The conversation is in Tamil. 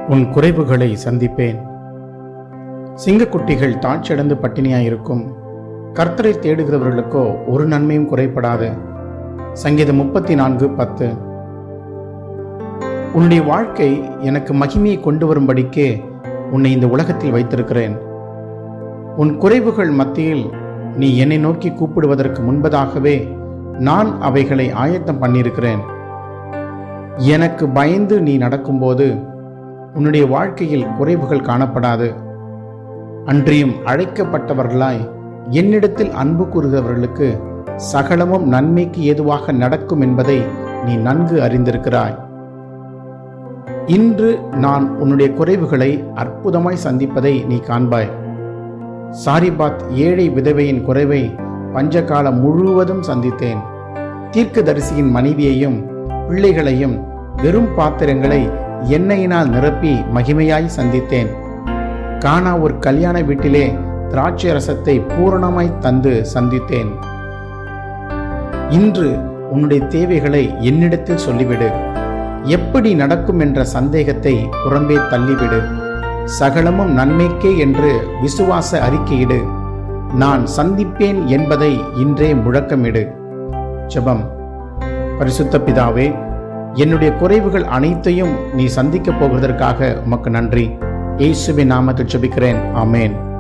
உன் குறைவுகளை சந்திப்பேன் சிங்கக்குட்டிகள் தாட்சியடைந்து பட்டினியாயிருக்கும் கர்த்தரை தேடுகிறவர்களுக்கோ ஒரு நன்மையும் குறைபடாது சங்கீதம் முப்பத்தி நான்கு பத்து உன்னுடைய வாழ்க்கை எனக்கு மகிமையை கொண்டு வரும்படிக்கே உன்னை இந்த உலகத்தில் வைத்திருக்கிறேன் உன் குறைவுகள் மத்தியில் நீ என்னை நோக்கி கூப்பிடுவதற்கு முன்பதாகவே நான் அவைகளை ஆயத்தம் பண்ணியிருக்கிறேன் எனக்கு பயந்து நீ நடக்கும்போது உன்னுடைய வாழ்க்கையில் குறைவுகள் காணப்படாது அன்றியும் அழைக்கப்பட்டவர்களாய் என்னிடத்தில் அன்பு கூறுகிறவர்களுக்கு சகலமும் நன்மைக்கு ஏதுவாக நடக்கும் என்பதை நீ நன்கு அறிந்திருக்கிறாய் இன்று நான் உன்னுடைய குறைவுகளை அற்புதமாய் சந்திப்பதை நீ காண்பாய் சாரிபாத் ஏழை விதவையின் குறைவை பஞ்சகாலம் முழுவதும் சந்தித்தேன் தீர்க்கதரிசியின் மனைவியையும் பிள்ளைகளையும் வெறும் பாத்திரங்களை எண்ணெயினால் நிரப்பி மகிமையாய் சந்தித்தேன் கானா ஒரு கல்யாண வீட்டிலே திராட்சை ரசத்தை பூரணமாய் தந்து சந்தித்தேன் இன்று உன்னுடைய தேவைகளை என்னிடத்தில் சொல்லிவிடு எப்படி நடக்கும் என்ற சந்தேகத்தை புறம்பே தள்ளிவிடு சகலமும் நன்மைக்கே என்று விசுவாச அறிக்கையிடு நான் சந்திப்பேன் என்பதை இன்றே முழக்கமிடு ஜெபம் பரிசுத்த பிதாவே என்னுடைய குறைவுகள் அனைத்தையும் நீ சந்திக்கப் போவதற்காக உமக்கு நன்றி இயேசுவின் நாமத்தில் ஜெபிக்கிறேன் ஆமேன்